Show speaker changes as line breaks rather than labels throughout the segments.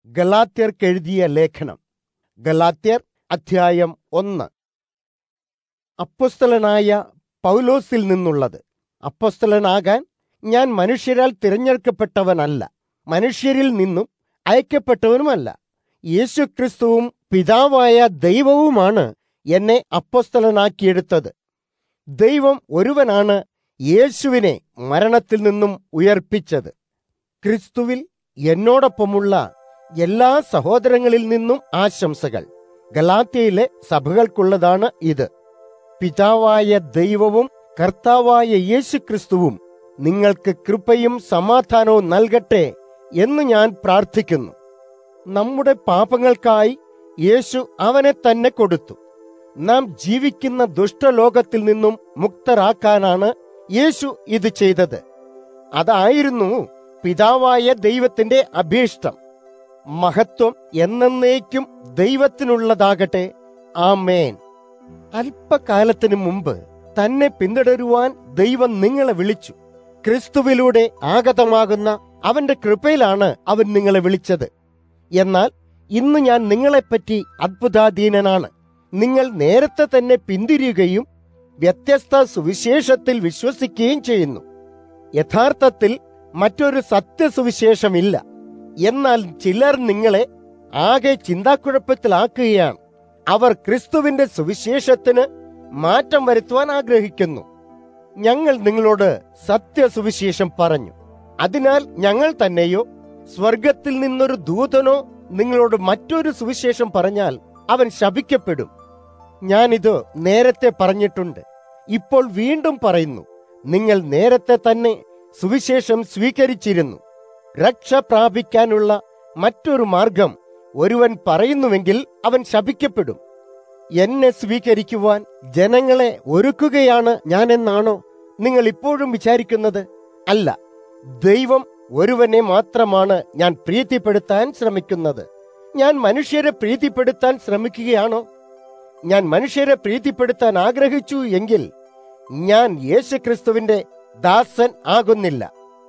ഗലാത്യർക്കെഴുതിയ ലേഖനം ഗലാത്യർ അധ്യായം ഒന്ന് അപ്പൊസ്തലനായ പൗലോസിൽ നിന്നുള്ളത് അപ്പൊസ്തലനാകാൻ ഞാൻ മനുഷ്യരാൽ തിരഞ്ഞെടുക്കപ്പെട്ടവനല്ല മനുഷ്യരിൽ നിന്നും അയക്കപ്പെട്ടവനുമല്ല യേശുക്രിസ്തുവും പിതാവായ ദൈവവുമാണ് എന്നെ അപ്പൊസ്തലനാക്കിയെടുത്തത് ദൈവം ഒരുവനാണ് യേശുവിനെ മരണത്തിൽ നിന്നും ഉയർപ്പിച്ചത് ക്രിസ്തുവിൽ എന്നോടൊപ്പമുള്ള എല്ലാ സഹോദരങ്ങളിൽ നിന്നും ആശംസകൾ ഗലാത്യയിലെ സഭകൾക്കുള്ളതാണ് ഇത് പിതാവായ ദൈവവും കർത്താവായ യേശുക്രിസ്തുവും നിങ്ങൾക്ക് കൃപയും സമാധാനവും നൽകട്ടെ എന്ന് ഞാൻ പ്രാർത്ഥിക്കുന്നു നമ്മുടെ പാപങ്ങൾക്കായി യേശു അവനെ തന്നെ കൊടുത്തു നാം ജീവിക്കുന്ന ദുഷ്ടലോകത്തിൽ നിന്നും മുക്തരാക്കാനാണ് യേശു ഇത് ചെയ്തത് അതായിരുന്നു പിതാവായ ദൈവത്തിന്റെ അഭീഷ്ടം മഹത്വം എന്നേക്കും ദൈവത്തിനുള്ളതാകട്ടെ ആമേൻ അല്പകാലത്തിനു മുമ്പ് തന്നെ പിന്തുടരുവാൻ ദൈവം നിങ്ങളെ വിളിച്ചു ക്രിസ്തുവിലൂടെ ആഗതമാകുന്ന അവന്റെ കൃപയിലാണ് അവൻ നിങ്ങളെ വിളിച്ചത് എന്നാൽ ഇന്ന് ഞാൻ നിങ്ങളെപ്പറ്റി അത്ഭുതാധീനനാണ് നിങ്ങൾ നേരത്തെ തന്നെ പിന്തിരിയുകയും വ്യത്യസ്ത സുവിശേഷത്തിൽ വിശ്വസിക്കുകയും ചെയ്യുന്നു യഥാർത്ഥത്തിൽ മറ്റൊരു സത്യസുവിശേഷമില്ല എന്നാൽ ചിലർ നിങ്ങളെ ആകെ ചിന്താക്കുഴപ്പത്തിലാക്കുകയാണ് അവർ ക്രിസ്തുവിന്റെ സുവിശേഷത്തിന് മാറ്റം വരുത്തുവാൻ ആഗ്രഹിക്കുന്നു ഞങ്ങൾ നിങ്ങളോട് സത്യസുവിശേഷം പറഞ്ഞു അതിനാൽ ഞങ്ങൾ തന്നെയോ സ്വർഗത്തിൽ നിന്നൊരു ദൂതനോ നിങ്ങളോട് മറ്റൊരു സുവിശേഷം പറഞ്ഞാൽ അവൻ ശപിക്കപ്പെടും ഞാനിത് നേരത്തെ പറഞ്ഞിട്ടുണ്ട് ഇപ്പോൾ വീണ്ടും പറയുന്നു നിങ്ങൾ നേരത്തെ തന്നെ സുവിശേഷം സ്വീകരിച്ചിരുന്നു രക്ഷ പ്രാപിക്കാനുള്ള മറ്റൊരു മാർഗം ഒരുവൻ പറയുന്നുവെങ്കിൽ അവൻ ശപിക്കപ്പെടും എന്നെ സ്വീകരിക്കുവാൻ ജനങ്ങളെ ഒരുക്കുകയാണ് ഞാനെന്നാണോ നിങ്ങൾ ഇപ്പോഴും വിചാരിക്കുന്നത് അല്ല ദൈവം ഒരുവനെ മാത്രമാണ് ഞാൻ പ്രീതിപ്പെടുത്താൻ ശ്രമിക്കുന്നത് ഞാൻ മനുഷ്യരെ പ്രീതിപ്പെടുത്താൻ ശ്രമിക്കുകയാണോ ഞാൻ മനുഷ്യരെ പ്രീതിപ്പെടുത്താൻ ആഗ്രഹിച്ചു എങ്കിൽ ഞാൻ യേശുക്രിസ്തുവിന്റെ ദാസൻ ആകുന്നില്ല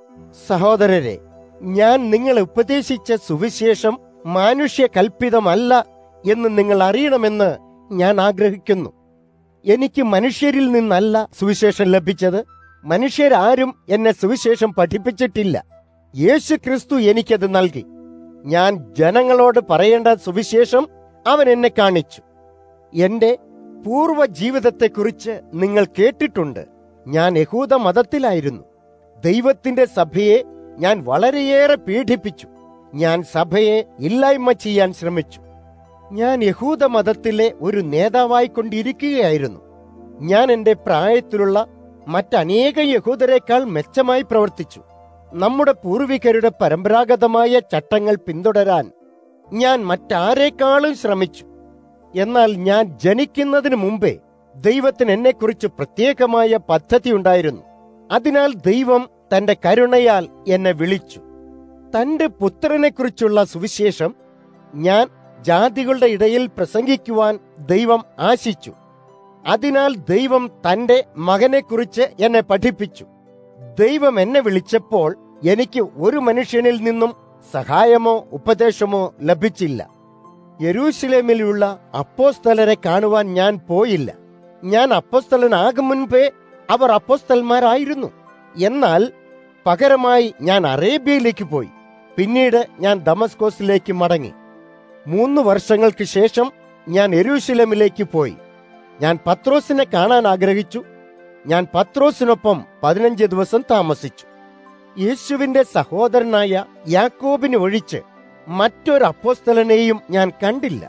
സഹോദരരെ ഞാൻ നിങ്ങളെ ഉപദേശിച്ച സുവിശേഷം മാനുഷ്യ കൽപ്പിതമല്ല എന്ന് നിങ്ങൾ അറിയണമെന്ന് ഞാൻ ആഗ്രഹിക്കുന്നു എനിക്ക് മനുഷ്യരിൽ നിന്നല്ല സുവിശേഷം ലഭിച്ചത് മനുഷ്യരാരും എന്നെ സുവിശേഷം പഠിപ്പിച്ചിട്ടില്ല യേശു ക്രിസ്തു എനിക്കത് നൽകി ഞാൻ ജനങ്ങളോട് പറയേണ്ട സുവിശേഷം അവൻ എന്നെ കാണിച്ചു എന്റെ പൂർവ്വ ജീവിതത്തെക്കുറിച്ച് നിങ്ങൾ കേട്ടിട്ടുണ്ട് ഞാൻ യഹൂദ മതത്തിലായിരുന്നു ദൈവത്തിന്റെ സഭയെ ഞാൻ വളരെയേറെ പീഡിപ്പിച്ചു ഞാൻ സഭയെ ഇല്ലായ്മ ചെയ്യാൻ ശ്രമിച്ചു ഞാൻ യഹൂദ മതത്തിലെ ഒരു നേതാവായിക്കൊണ്ടിരിക്കുകയായിരുന്നു ഞാൻ എന്റെ പ്രായത്തിലുള്ള മറ്റനേക യഹൂദരെക്കാൾ മെച്ചമായി പ്രവർത്തിച്ചു നമ്മുടെ പൂർവികരുടെ പരമ്പരാഗതമായ ചട്ടങ്ങൾ പിന്തുടരാൻ ഞാൻ മറ്റാരേക്കാളും ശ്രമിച്ചു എന്നാൽ ഞാൻ ജനിക്കുന്നതിന് മുമ്പേ ദൈവത്തിന് എന്നെക്കുറിച്ച് പ്രത്യേകമായ പദ്ധതി ഉണ്ടായിരുന്നു അതിനാൽ ദൈവം തന്റെ കരുണയാൽ എന്നെ വിളിച്ചു തന്റെ പുത്രനെക്കുറിച്ചുള്ള സുവിശേഷം ഞാൻ ജാതികളുടെ ഇടയിൽ പ്രസംഗിക്കുവാൻ ദൈവം ആശിച്ചു അതിനാൽ ദൈവം തന്റെ മകനെക്കുറിച്ച് എന്നെ പഠിപ്പിച്ചു ദൈവം എന്നെ വിളിച്ചപ്പോൾ എനിക്ക് ഒരു മനുഷ്യനിൽ നിന്നും സഹായമോ ഉപദേശമോ ലഭിച്ചില്ല യെരൂശലേമിലുള്ള അപ്പോസ്തലരെ കാണുവാൻ ഞാൻ പോയില്ല ഞാൻ അപ്പോസ്തലനാകും മുൻപേ അവർ അപ്പോസ്തലന്മാരായിരുന്നു എന്നാൽ പകരമായി ഞാൻ അറേബ്യയിലേക്ക് പോയി പിന്നീട് ഞാൻ ദമസ്കോസിലേക്ക് മടങ്ങി മൂന്ന് വർഷങ്ങൾക്ക് ശേഷം ഞാൻ എരൂശലമിലേക്ക് പോയി ഞാൻ പത്രോസിനെ കാണാൻ ആഗ്രഹിച്ചു ഞാൻ പത്രോസിനൊപ്പം പതിനഞ്ച് ദിവസം താമസിച്ചു യേശുവിന്റെ സഹോദരനായ യാക്കോബിന് ഒഴിച്ച് മറ്റൊരു അപ്പോസ്തലനെയും ഞാൻ കണ്ടില്ല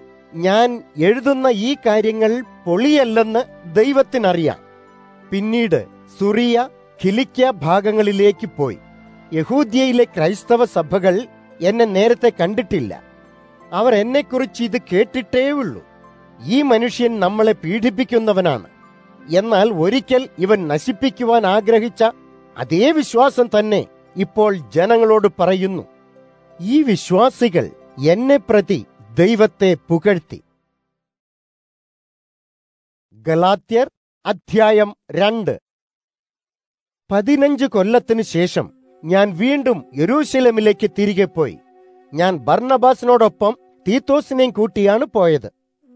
ഞാൻ എഴുതുന്ന ഈ കാര്യങ്ങൾ പൊളിയല്ലെന്ന് ദൈവത്തിനറിയാം പിന്നീട് സുറിയ ഖിലിക്യ ഭാഗങ്ങളിലേക്ക് പോയി യഹൂദ്യയിലെ ക്രൈസ്തവ സഭകൾ എന്നെ നേരത്തെ കണ്ടിട്ടില്ല അവർ എന്നെക്കുറിച്ച് ഇത് കേട്ടിട്ടേ ഉള്ളൂ ഈ മനുഷ്യൻ നമ്മളെ പീഡിപ്പിക്കുന്നവനാണ് എന്നാൽ ഒരിക്കൽ ഇവൻ നശിപ്പിക്കുവാൻ ആഗ്രഹിച്ച അതേ വിശ്വാസം തന്നെ ഇപ്പോൾ ജനങ്ങളോട് പറയുന്നു ഈ വിശ്വാസികൾ എന്നെ പ്രതി ദൈവത്തെ പുകഴ്ത്തി ഗലാത്യർ അധ്യായം രണ്ട് പതിനഞ്ച് കൊല്ലത്തിനു ശേഷം ഞാൻ വീണ്ടും യെരൂശലമിലേക്ക് തിരികെ പോയി ഞാൻ ബർണബാസിനോടൊപ്പം തീത്തോസിനെയും കൂട്ടിയാണ് പോയത്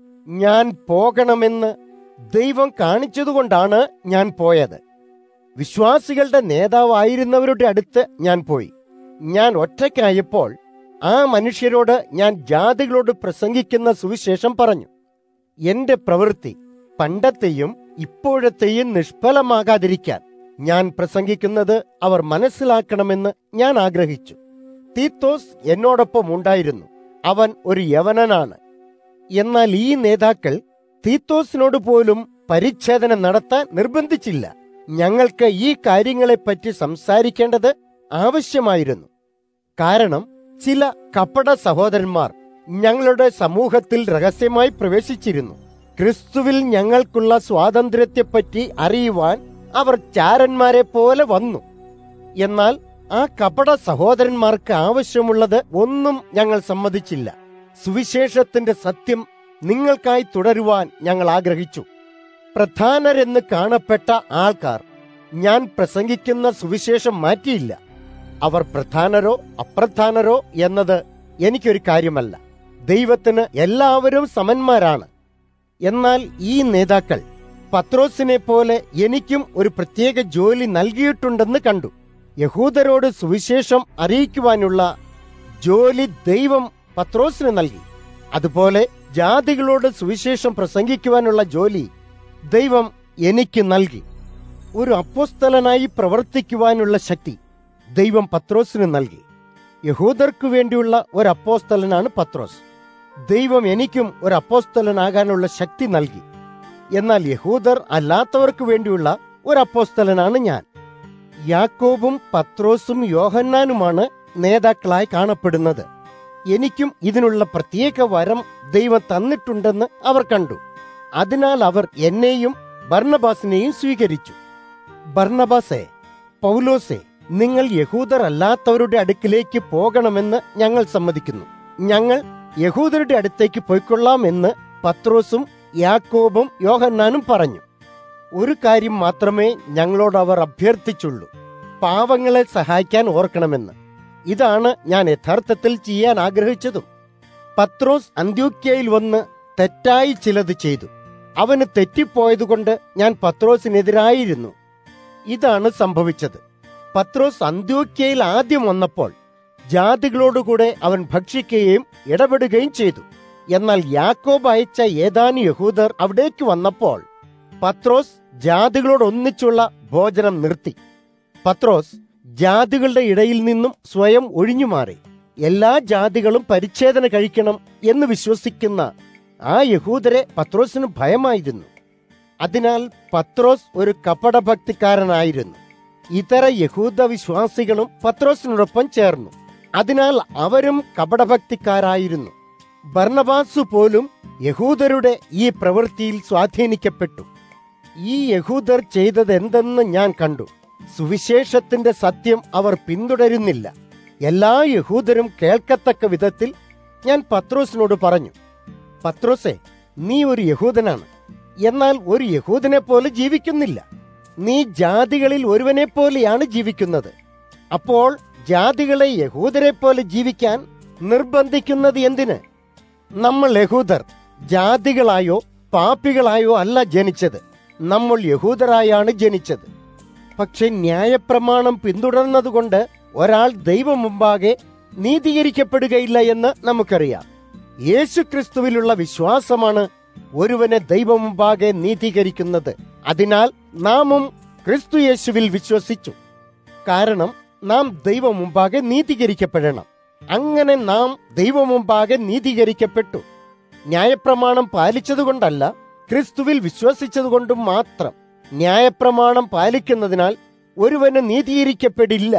ഞാൻ പോകണമെന്ന് ദൈവം കാണിച്ചതുകൊണ്ടാണ് ഞാൻ പോയത് വിശ്വാസികളുടെ നേതാവായിരുന്നവരുടെ അടുത്ത് ഞാൻ പോയി ഞാൻ ഒറ്റയ്ക്കായപ്പോൾ ആ മനുഷ്യരോട് ഞാൻ ജാതികളോട് പ്രസംഗിക്കുന്ന സുവിശേഷം പറഞ്ഞു എന്റെ പ്രവൃത്തി പണ്ടത്തെയും ഇപ്പോഴത്തെയും നിഷ്ഫലമാകാതിരിക്കാൻ ഞാൻ പ്രസംഗിക്കുന്നത് അവർ മനസ്സിലാക്കണമെന്ന് ഞാൻ ആഗ്രഹിച്ചു തീത്തോസ് എന്നോടൊപ്പം ഉണ്ടായിരുന്നു അവൻ ഒരു യവനനാണ് എന്നാൽ ഈ നേതാക്കൾ തീത്തോസിനോട് പോലും പരിച്ഛേദന നടത്താൻ നിർബന്ധിച്ചില്ല ഞങ്ങൾക്ക് ഈ കാര്യങ്ങളെപ്പറ്റി സംസാരിക്കേണ്ടത് ആവശ്യമായിരുന്നു കാരണം ചില കപട സഹോദരന്മാർ ഞങ്ങളുടെ സമൂഹത്തിൽ രഹസ്യമായി പ്രവേശിച്ചിരുന്നു ക്രിസ്തുവിൽ ഞങ്ങൾക്കുള്ള സ്വാതന്ത്ര്യത്തെപ്പറ്റി അറിയുവാൻ അവർ ചാരന്മാരെ പോലെ വന്നു എന്നാൽ ആ കപട സഹോദരന്മാർക്ക് ആവശ്യമുള്ളത് ഒന്നും ഞങ്ങൾ സമ്മതിച്ചില്ല സുവിശേഷത്തിന്റെ സത്യം നിങ്ങൾക്കായി തുടരുവാൻ ഞങ്ങൾ ആഗ്രഹിച്ചു പ്രധാനരെന്ന് കാണപ്പെട്ട ആൾക്കാർ ഞാൻ പ്രസംഗിക്കുന്ന സുവിശേഷം മാറ്റിയില്ല അവർ പ്രധാനരോ അപ്രധാനരോ എന്നത് എനിക്കൊരു കാര്യമല്ല ദൈവത്തിന് എല്ലാവരും സമന്മാരാണ് എന്നാൽ ഈ നേതാക്കൾ പത്രോസിനെ പോലെ എനിക്കും ഒരു പ്രത്യേക ജോലി നൽകിയിട്ടുണ്ടെന്ന് കണ്ടു യഹൂദരോട് സുവിശേഷം അറിയിക്കുവാനുള്ള ജോലി ദൈവം പത്രോസിന് നൽകി അതുപോലെ ജാതികളോട് സുവിശേഷം പ്രസംഗിക്കുവാനുള്ള ജോലി ദൈവം എനിക്ക് നൽകി ഒരു അപ്പോസ്തലനായി പ്രവർത്തിക്കുവാനുള്ള ശക്തി ദൈവം പത്രോസിന് നൽകി യഹൂദർക്കു വേണ്ടിയുള്ള ഒരു അപ്പോസ്തലനാണ് പത്രോസ് ദൈവം എനിക്കും ഒരു അപ്പോസ്തലനാകാനുള്ള ശക്തി നൽകി എന്നാൽ യഹൂദർ അല്ലാത്തവർക്ക് വേണ്ടിയുള്ള ഒരു അപ്പോസ്തലനാണ് ഞാൻ യാക്കോബും പത്രോസും യോഹന്നാനുമാണ് നേതാക്കളായി കാണപ്പെടുന്നത് എനിക്കും ഇതിനുള്ള പ്രത്യേക വരം ദൈവം തന്നിട്ടുണ്ടെന്ന് അവർ കണ്ടു അതിനാൽ അവർ എന്നെയും ബർണബാസിനെയും സ്വീകരിച്ചു ബർണബാസെ പൗലോസെ നിങ്ങൾ യഹൂദർ അല്ലാത്തവരുടെ അടുക്കിലേക്ക് പോകണമെന്ന് ഞങ്ങൾ സമ്മതിക്കുന്നു ഞങ്ങൾ യഹൂദരുടെ അടുത്തേക്ക് പോയിക്കൊള്ളാം എന്ന് പത്രോസും യാക്കോബും യോഹന്നാനും പറഞ്ഞു ഒരു കാര്യം മാത്രമേ ഞങ്ങളോട് അവർ അഭ്യർത്ഥിച്ചുള്ളൂ പാവങ്ങളെ സഹായിക്കാൻ ഓർക്കണമെന്ന് ഇതാണ് ഞാൻ യഥാർത്ഥത്തിൽ ചെയ്യാൻ ആഗ്രഹിച്ചതും പത്രോസ് അന്ത്യോക്യയിൽ വന്ന് തെറ്റായി ചിലത് ചെയ്തു അവന് തെറ്റിപ്പോയതുകൊണ്ട് ഞാൻ പത്രോസിനെതിരായിരുന്നു ഇതാണ് സംഭവിച്ചത് പത്രോസ് അന്ത്യോക്യയിൽ ആദ്യം വന്നപ്പോൾ ജാതികളോടുകൂടെ അവൻ ഭക്ഷിക്കുകയും ഇടപെടുകയും ചെയ്തു എന്നാൽ യാക്കോബ് അയച്ച ഏതാനും യഹൂദർ അവിടേക്ക് വന്നപ്പോൾ പത്രോസ് ജാതികളോട് ഒന്നിച്ചുള്ള ഭോജനം നിർത്തി പത്രോസ് ജാതികളുടെ ഇടയിൽ നിന്നും സ്വയം ഒഴിഞ്ഞുമാറി എല്ലാ ജാതികളും പരിച്ഛേദന കഴിക്കണം എന്ന് വിശ്വസിക്കുന്ന ആ യഹൂദരെ പത്രോസിന് ഭയമായിരുന്നു അതിനാൽ പത്രോസ് ഒരു കപടഭക്തിക്കാരനായിരുന്നു ഇതര യഹൂദ വിശ്വാസികളും പത്രോസിനോടൊപ്പം ചേർന്നു അതിനാൽ അവരും കപടഭക്തിക്കാരായിരുന്നു ബർണബാസു പോലും യഹൂദരുടെ ഈ പ്രവൃത്തിയിൽ സ്വാധീനിക്കപ്പെട്ടു ഈ യഹൂദർ ചെയ്തത് എന്തെന്ന് ഞാൻ കണ്ടു സുവിശേഷത്തിന്റെ സത്യം അവർ പിന്തുടരുന്നില്ല എല്ലാ യഹൂദരും കേൾക്കത്തക്ക വിധത്തിൽ ഞാൻ പത്രോസിനോട് പറഞ്ഞു പത്രോസെ നീ ഒരു യഹൂദനാണ് എന്നാൽ ഒരു യഹൂദനെ പോലെ ജീവിക്കുന്നില്ല നീ ജാതികളിൽ ഒരുവനെ പോലെയാണ് ജീവിക്കുന്നത് അപ്പോൾ ജാതികളെ യഹൂദരെ പോലെ ജീവിക്കാൻ നിർബന്ധിക്കുന്നത് എന്തിന് നമ്മൾ യഹൂദർ ജാതികളായോ പാപ്പികളായോ അല്ല ജനിച്ചത് നമ്മൾ യഹൂദരായാണ് ജനിച്ചത് പക്ഷെ ന്യായപ്രമാണം പിന്തുടർന്നതുകൊണ്ട് ഒരാൾ ദൈവം മുമ്പാകെ നീതീകരിക്കപ്പെടുകയില്ല എന്ന് നമുക്കറിയാം യേശുക്രിസ്തുവിലുള്ള വിശ്വാസമാണ് ഒരുവനെ ദൈവം മുമ്പാകെ നീതീകരിക്കുന്നത് അതിനാൽ നാമും ക്രിസ്തു യേശുവിൽ വിശ്വസിച്ചു കാരണം നാം ദൈവം മുമ്പാകെ നീതീകരിക്കപ്പെടണം അങ്ങനെ നാം ദൈവം മുമ്പാകെ നീതീകരിക്കപ്പെട്ടു ന്യായപ്രമാണം പാലിച്ചതുകൊണ്ടല്ല ക്രിസ്തുവിൽ വിശ്വസിച്ചതുകൊണ്ടും മാത്രം ന്യായപ്രമാണം പാലിക്കുന്നതിനാൽ ഒരുവന് നീതീകരിക്കപ്പെടില്ല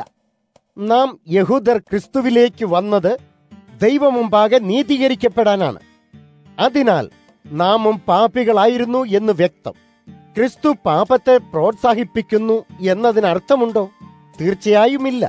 നാം യഹൂദർ ക്രിസ്തുവിലേക്ക് വന്നത് ദൈവമുമ്പാകെ നീതീകരിക്കപ്പെടാനാണ് അതിനാൽ നാമും പാപികളായിരുന്നു എന്ന് വ്യക്തം ക്രിസ്തു പാപത്തെ പ്രോത്സാഹിപ്പിക്കുന്നു എന്നതിനർത്ഥമുണ്ടോ തീർച്ചയായുമില്ല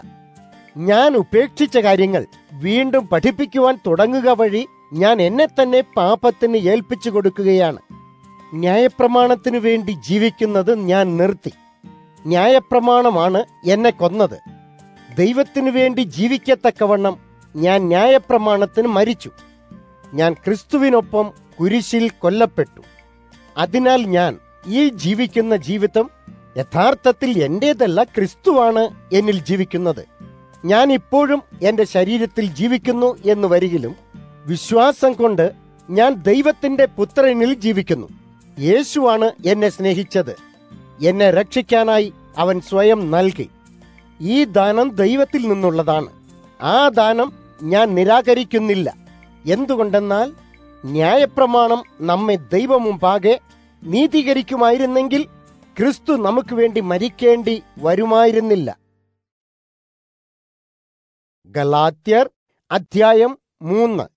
ഞാൻ ഉപേക്ഷിച്ച കാര്യങ്ങൾ വീണ്ടും പഠിപ്പിക്കുവാൻ തുടങ്ങുക വഴി ഞാൻ എന്നെ തന്നെ പാപത്തിന് ഏൽപ്പിച്ചു കൊടുക്കുകയാണ് ന്യായപ്രമാണത്തിനു വേണ്ടി ജീവിക്കുന്നത് ഞാൻ നിർത്തി ന്യായപ്രമാണമാണ് എന്നെ കൊന്നത് ദൈവത്തിനു വേണ്ടി ജീവിക്കത്തക്കവണ്ണം ഞാൻ ന്യായപ്രമാണത്തിന് മരിച്ചു ഞാൻ ക്രിസ്തുവിനൊപ്പം കുരിശിൽ കൊല്ലപ്പെട്ടു അതിനാൽ ഞാൻ ഈ ജീവിക്കുന്ന ജീവിതം യഥാർത്ഥത്തിൽ എന്റേതല്ല ക്രിസ്തുവാണ് എന്നിൽ ജീവിക്കുന്നത് ഞാൻ ഇപ്പോഴും എന്റെ ശരീരത്തിൽ ജീവിക്കുന്നു എന്ന് വരികിലും വിശ്വാസം കൊണ്ട് ഞാൻ ദൈവത്തിന്റെ പുത്രനിൽ ജീവിക്കുന്നു യേശുവാണ് എന്നെ സ്നേഹിച്ചത് എന്നെ രക്ഷിക്കാനായി അവൻ സ്വയം നൽകി ഈ ദാനം ദൈവത്തിൽ നിന്നുള്ളതാണ് ആ ദാനം ഞാൻ നിരാകരിക്കുന്നില്ല എന്തുകൊണ്ടെന്നാൽ ന്യായപ്രമാണം നമ്മെ ദൈവമുമ്പാകെ നീതീകരിക്കുമായിരുന്നെങ്കിൽ ക്രിസ്തു നമുക്ക് വേണ്ടി മരിക്കേണ്ടി വരുമായിരുന്നില്ല ഗലാത്യർ അധ്യായം മൂന്ന്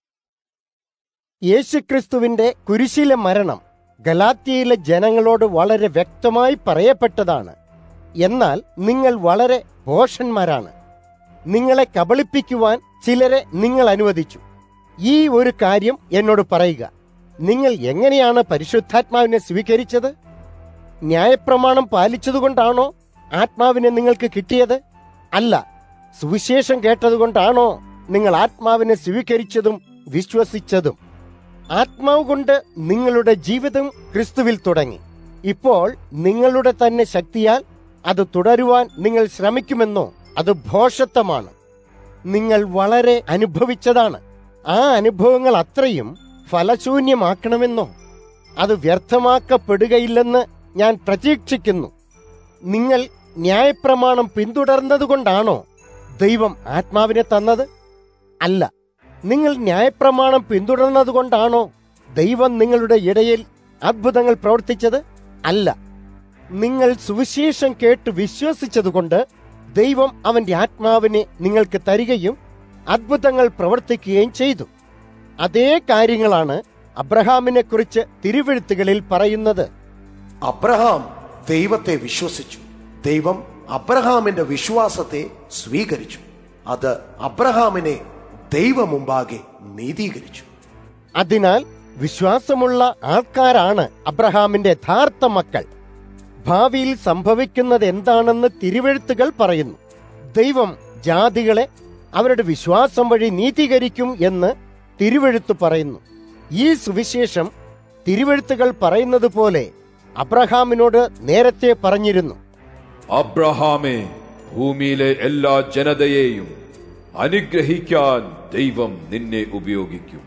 യേശുക്രിസ്തുവിന്റെ കുരിശിലെ മരണം ഗലാത്യയിലെ ജനങ്ങളോട് വളരെ വ്യക്തമായി പറയപ്പെട്ടതാണ് എന്നാൽ നിങ്ങൾ വളരെ ഭോഷന്മാരാണ് നിങ്ങളെ കബളിപ്പിക്കുവാൻ ചിലരെ നിങ്ങൾ അനുവദിച്ചു ഈ ഒരു കാര്യം എന്നോട് പറയുക നിങ്ങൾ എങ്ങനെയാണ് പരിശുദ്ധാത്മാവിനെ സ്വീകരിച്ചത് ന്യായപ്രമാണം പാലിച്ചതുകൊണ്ടാണോ ആത്മാവിനെ നിങ്ങൾക്ക് കിട്ടിയത് അല്ല സുവിശേഷം കേട്ടതുകൊണ്ടാണോ നിങ്ങൾ ആത്മാവിനെ സ്വീകരിച്ചതും വിശ്വസിച്ചതും ആത്മാവ് കൊണ്ട് നിങ്ങളുടെ ജീവിതം ക്രിസ്തുവിൽ തുടങ്ങി ഇപ്പോൾ നിങ്ങളുടെ തന്നെ ശക്തിയാൽ അത് തുടരുവാൻ നിങ്ങൾ ശ്രമിക്കുമെന്നോ അത് ഭോഷത്വമാണ് നിങ്ങൾ വളരെ അനുഭവിച്ചതാണ് ആ അനുഭവങ്ങൾ അത്രയും ഫലശൂന്യമാക്കണമെന്നോ അത് വ്യർത്ഥമാക്കപ്പെടുകയില്ലെന്ന് ഞാൻ പ്രതീക്ഷിക്കുന്നു നിങ്ങൾ ന്യായപ്രമാണം പിന്തുടർന്നതുകൊണ്ടാണോ ദൈവം ആത്മാവിനെ തന്നത് അല്ല നിങ്ങൾ ന്യായപ്രമാണം പിന്തുടർന്നതുകൊണ്ടാണോ ദൈവം നിങ്ങളുടെ ഇടയിൽ അത്ഭുതങ്ങൾ പ്രവർത്തിച്ചത് അല്ല നിങ്ങൾ സുവിശേഷം കേട്ട് വിശ്വസിച്ചതുകൊണ്ട് ദൈവം അവന്റെ ആത്മാവിനെ നിങ്ങൾക്ക് തരികയും അത്ഭുതങ്ങൾ പ്രവർത്തിക്കുകയും ചെയ്തു അതേ കാര്യങ്ങളാണ് അബ്രഹാമിനെ കുറിച്ച് തിരുവെഴുത്തുകളിൽ പറയുന്നത്
അബ്രഹാം ദൈവത്തെ വിശ്വസിച്ചു ദൈവം അബ്രഹാമിന്റെ വിശ്വാസത്തെ സ്വീകരിച്ചു അത് അബ്രഹാമിനെ ദൈവമുമ്പാകെ നീതീകരിച്ചു
അതിനാൽ വിശ്വാസമുള്ള ആൾക്കാരാണ് അബ്രഹാമിന്റെ യഥാർത്ഥ മക്കൾ ഭാവിയിൽ സംഭവിക്കുന്നത് എന്താണെന്ന് തിരുവെഴുത്തുകൾ പറയുന്നു ദൈവം ജാതികളെ അവരുടെ വിശ്വാസം വഴി നീതീകരിക്കും എന്ന് തിരുവെഴുത്ത് പറയുന്നു ഈ സുവിശേഷം തിരുവെഴുത്തുകൾ പറയുന്നത് പോലെ അബ്രഹാമിനോട് നേരത്തെ പറഞ്ഞിരുന്നു
അബ്രഹാമേ ഭൂമിയിലെ എല്ലാ ജനതയെയും അനുഗ്രഹിക്കാൻ ദൈവം നിന്നെ ഉപയോഗിക്കും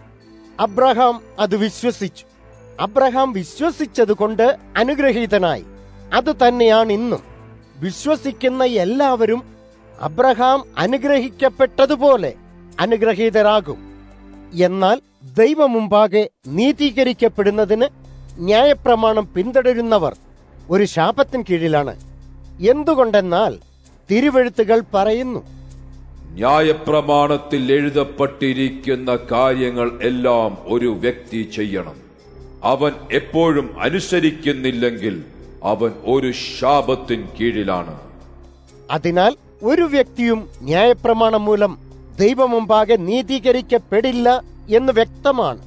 അബ്രഹാം അത് വിശ്വസിച്ചു അബ്രഹാം വിശ്വസിച്ചതുകൊണ്ട് അനുഗ്രഹീതനായി അത് തന്നെയാണ് ഇന്നും വിശ്വസിക്കുന്ന എല്ലാവരും അബ്രഹാം അനുഗ്രഹിക്കപ്പെട്ടതുപോലെ അനുഗ്രഹീതരാകും എന്നാൽ ദൈവമുമ്പാകെ നീതീകരിക്കപ്പെടുന്നതിന് ന്യായപ്രമാണം പിന്തുടരുന്നവർ ഒരു ശാപത്തിന് കീഴിലാണ് എന്തുകൊണ്ടെന്നാൽ തിരുവെഴുത്തുകൾ പറയുന്നു
ന്യായപ്രമാണത്തിൽ എഴുതപ്പെട്ടിരിക്കുന്ന കാര്യങ്ങൾ എല്ലാം ഒരു വ്യക്തി ചെയ്യണം അവൻ എപ്പോഴും അനുസരിക്കുന്നില്ലെങ്കിൽ അവൻ ഒരു ശാപത്തിൻ കീഴിലാണ്
അതിനാൽ ഒരു വ്യക്തിയും ന്യായപ്രമാണം മൂലം ദൈവമുമ്പാകെ നീതീകരിക്കപ്പെടില്ല എന്ന് വ്യക്തമാണ്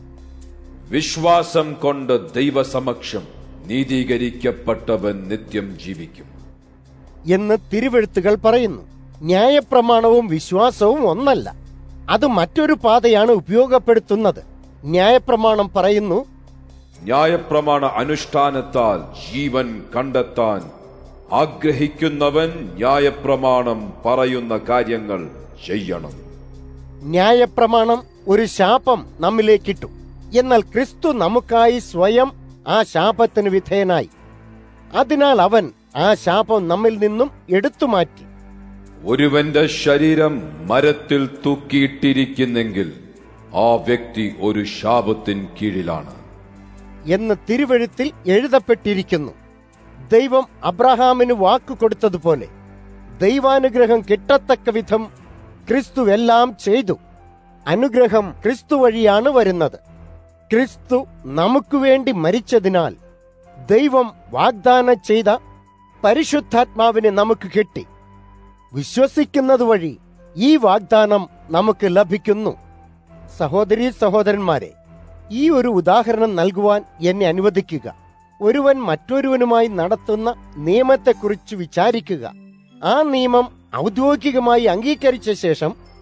വിശ്വാസം കൊണ്ട് ദൈവസമക്ഷം നീതീകരിക്കപ്പെട്ടവൻ നിത്യം ജീവിക്കും
എന്ന് തിരുവെഴുത്തുകൾ പറയുന്നു ന്യായപ്രമാണവും വിശ്വാസവും ഒന്നല്ല അത് മറ്റൊരു പാതയാണ് ഉപയോഗപ്പെടുത്തുന്നത് ന്യായപ്രമാണം പറയുന്നു
ന്യായപ്രമാണ അനുഷ്ഠാനത്താൽ ജീവൻ കണ്ടെത്താൻ ആഗ്രഹിക്കുന്നവൻ ന്യായപ്രമാണം പറയുന്ന കാര്യങ്ങൾ ചെയ്യണം
ന്യായപ്രമാണം ഒരു ശാപം നമ്മിലേക്കിട്ടു എന്നാൽ ക്രിസ്തു നമുക്കായി സ്വയം ആ ശാപത്തിന് വിധേയനായി അതിനാൽ അവൻ ആ ശാപം നമ്മിൽ നിന്നും എടുത്തുമാറ്റി
ഒരുവന്റെ ശരീരം മരത്തിൽ തൂക്കിയിട്ടിരിക്കുന്നെങ്കിൽ ആ വ്യക്തി ഒരു ശാപത്തിൻ കീഴിലാണ്
എന്ന് തിരുവഴുത്തിൽ എഴുതപ്പെട്ടിരിക്കുന്നു ദൈവം അബ്രഹാമിന് വാക്കു കൊടുത്തതുപോലെ ദൈവാനുഗ്രഹം കിട്ടത്തക്ക വിധം ക്രിസ്തു എല്ലാം ചെയ്തു അനുഗ്രഹം ക്രിസ്തു വഴിയാണ് വരുന്നത് ക്രിസ്തു നമുക്ക് വേണ്ടി മരിച്ചതിനാൽ ദൈവം വാഗ്ദാനം ചെയ്ത പരിശുദ്ധാത്മാവിനെ നമുക്ക് കിട്ടി വിശ്വസിക്കുന്നത് വഴി ഈ വാഗ്ദാനം നമുക്ക് ലഭിക്കുന്നു സഹോദരീ സഹോദരന്മാരെ ഈ ഒരു ഉദാഹരണം നൽകുവാൻ എന്നെ അനുവദിക്കുക ഒരുവൻ മറ്റൊരുവനുമായി നടത്തുന്ന നിയമത്തെക്കുറിച്ച് വിചാരിക്കുക ആ നിയമം ഔദ്യോഗികമായി അംഗീകരിച്ച ശേഷം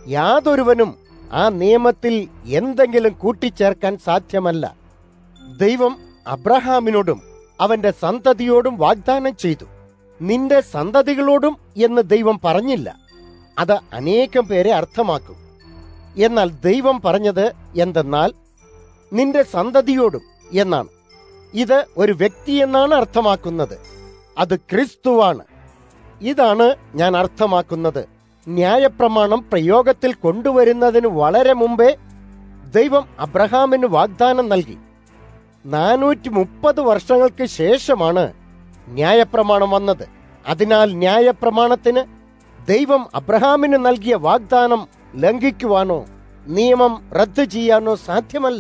യാതൊരുവനും ആ നിയമത്തിൽ എന്തെങ്കിലും കൂട്ടിച്ചേർക്കാൻ സാധ്യമല്ല ദൈവം അബ്രഹാമിനോടും അവന്റെ സന്തതിയോടും വാഗ്ദാനം ചെയ്തു നിന്റെ സന്തതികളോടും എന്ന് ദൈവം പറഞ്ഞില്ല അത് അനേകം പേരെ അർത്ഥമാക്കും എന്നാൽ ദൈവം പറഞ്ഞത് എന്തെന്നാൽ നിന്റെ സന്തതിയോടും എന്നാണ് ഇത് ഒരു വ്യക്തി എന്നാണ് അർത്ഥമാക്കുന്നത് അത് ക്രിസ്തുവാണ് ഇതാണ് ഞാൻ അർത്ഥമാക്കുന്നത് ന്യായപ്രമാണം പ്രയോഗത്തിൽ കൊണ്ടുവരുന്നതിന് വളരെ മുമ്പേ ദൈവം അബ്രഹാമിന് വാഗ്ദാനം നൽകി നാനൂറ്റി മുപ്പത് വർഷങ്ങൾക്ക് ശേഷമാണ് ന്യായപ്രമാണം വന്നത് അതിനാൽ ന്യായപ്രമാണത്തിന് ദൈവം അബ്രഹാമിന് നൽകിയ വാഗ്ദാനം ലംഘിക്കുവാനോ നിയമം റദ്ദു ചെയ്യാനോ സാധ്യമല്ല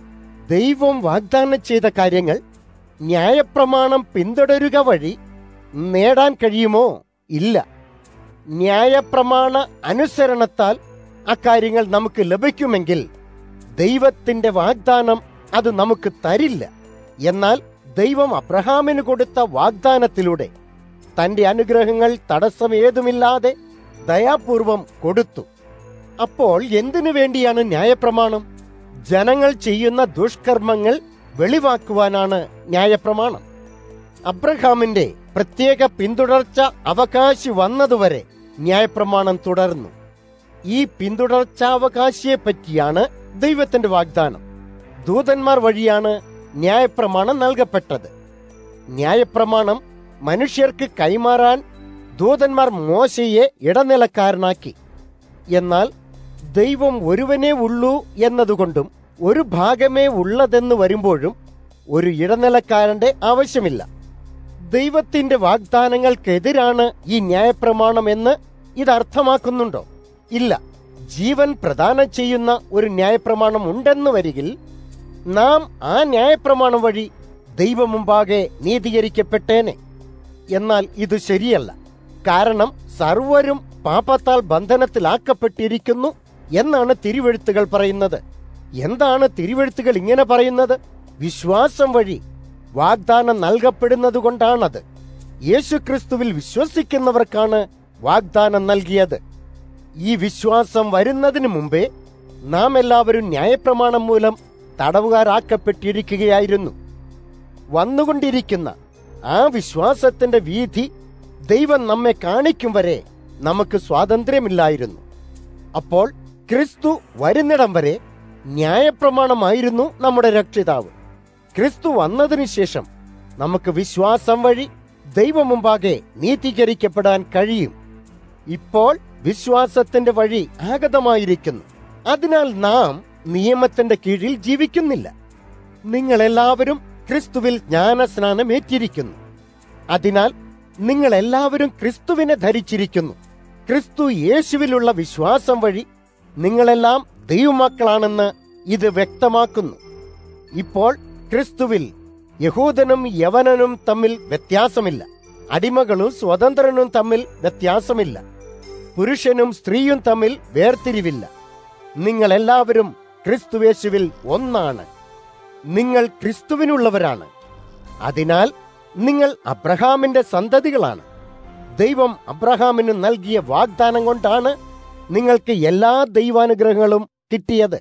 ദൈവം വാഗ്ദാനം ചെയ്ത കാര്യങ്ങൾ ന്യായപ്രമാണം പിന്തുടരുക വഴി നേടാൻ കഴിയുമോ ഇല്ല ന്യായപ്രമാണ അനുസരണത്താൽ അക്കാര്യങ്ങൾ നമുക്ക് ലഭിക്കുമെങ്കിൽ ദൈവത്തിന്റെ വാഗ്ദാനം അത് നമുക്ക് തരില്ല എന്നാൽ ദൈവം അബ്രഹാമിന് കൊടുത്ത വാഗ്ദാനത്തിലൂടെ തന്റെ അനുഗ്രഹങ്ങൾ തടസ്സമേതുമില്ലാതെ ദയാപൂർവം കൊടുത്തു അപ്പോൾ എന്തിനു വേണ്ടിയാണ് ന്യായപ്രമാണം ജനങ്ങൾ ചെയ്യുന്ന ദുഷ്കർമ്മങ്ങൾ വെളിവാക്കുവാനാണ് ന്യായപ്രമാണം അബ്രഹാമിന്റെ പ്രത്യേക പിന്തുടർച്ച അവകാശി വന്നതുവരെ ന്യായപ്രമാണം തുടർന്നു ഈ പിന്തുടർച്ചാവകാശിയെ പറ്റിയാണ് ദൈവത്തിന്റെ വാഗ്ദാനം ദൂതന്മാർ വഴിയാണ് ന്യായപ്രമാണം നൽകപ്പെട്ടത് ന്യായപ്രമാണം മനുഷ്യർക്ക് കൈമാറാൻ ദൂതന്മാർ മോശയെ ഇടനിലക്കാരനാക്കി എന്നാൽ ദൈവം ഒരുവനേ ഉള്ളൂ എന്നതുകൊണ്ടും ഒരു ഭാഗമേ ഉള്ളതെന്ന് വരുമ്പോഴും ഒരു ഇടനിലക്കാരന്റെ ആവശ്യമില്ല ദൈവത്തിന്റെ വാഗ്ദാനങ്ങൾക്കെതിരാണ് ഈ ന്യായപ്രമാണം എന്ന് ഇത് അർത്ഥമാക്കുന്നുണ്ടോ ഇല്ല ജീവൻ പ്രദാനം ചെയ്യുന്ന ഒരു ന്യായപ്രമാണം ഉണ്ടെന്ന് വരികിൽ നാം ആ ന്യായപ്രമാണം വഴി ദൈവം മുമ്പാകെ നീതീകരിക്കപ്പെട്ടേനെ എന്നാൽ ഇത് ശരിയല്ല കാരണം സർവരും പാപത്താൽ ബന്ധനത്തിലാക്കപ്പെട്ടിരിക്കുന്നു എന്നാണ് തിരുവെഴുത്തുകൾ പറയുന്നത് എന്താണ് തിരുവെഴുത്തുകൾ ഇങ്ങനെ പറയുന്നത് വിശ്വാസം വഴി വാഗ്ദാനം നൽകപ്പെടുന്നത് കൊണ്ടാണത് യേശുക്രിസ്തുവിൽ വിശ്വസിക്കുന്നവർക്കാണ് വാഗ്ദാനം നൽകിയത് ഈ വിശ്വാസം വരുന്നതിന് മുമ്പേ നാം എല്ലാവരും ന്യായപ്രമാണം മൂലം തടവുകാരാക്കപ്പെട്ടിരിക്കുകയായിരുന്നു വന്നുകൊണ്ടിരിക്കുന്ന ആ വിശ്വാസത്തിന്റെ വീതി ദൈവം നമ്മെ കാണിക്കും വരെ നമുക്ക് സ്വാതന്ത്ര്യമില്ലായിരുന്നു അപ്പോൾ ക്രിസ്തു വരുന്നിടം വരെ ന്യായപ്രമാണമായിരുന്നു നമ്മുടെ രക്ഷിതാവ് ക്രിസ്തു വന്നതിനു ശേഷം നമുക്ക് വിശ്വാസം വഴി ദൈവം മുമ്പാകെ നീതീകരിക്കപ്പെടാൻ കഴിയും ഇപ്പോൾ വിശ്വാസത്തിന്റെ വഴി ആഗതമായിരിക്കുന്നു അതിനാൽ നാം നിയമത്തിന്റെ കീഴിൽ ജീവിക്കുന്നില്ല നിങ്ങൾ എല്ലാവരും ക്രിസ്തുവിൽ ജ്ഞാനസ്നാനം ഏറ്റിരിക്കുന്നു അതിനാൽ നിങ്ങൾ എല്ലാവരും ക്രിസ്തുവിനെ ധരിച്ചിരിക്കുന്നു ക്രിസ്തു യേശുവിലുള്ള വിശ്വാസം വഴി നിങ്ങളെല്ലാം ദൈവമക്കളാണെന്ന് ഇത് വ്യക്തമാക്കുന്നു ഇപ്പോൾ ക്രിസ്തുവിൽ യഹൂദനും യവനനും തമ്മിൽ വ്യത്യാസമില്ല അടിമകളും സ്വതന്ത്രനും തമ്മിൽ വ്യത്യാസമില്ല പുരുഷനും സ്ത്രീയും തമ്മിൽ വേർതിരിവില്ല നിങ്ങൾ എല്ലാവരും ക്രിസ്തുവേശുവിൽ ഒന്നാണ് നിങ്ങൾ ക്രിസ്തുവിനുള്ളവരാണ് അതിനാൽ നിങ്ങൾ അബ്രഹാമിന്റെ സന്തതികളാണ് ദൈവം അബ്രഹാമിന് നൽകിയ വാഗ്ദാനം കൊണ്ടാണ് നിങ്ങൾക്ക് എല്ലാ ദൈവാനുഗ്രഹങ്ങളും കിട്ടിയത്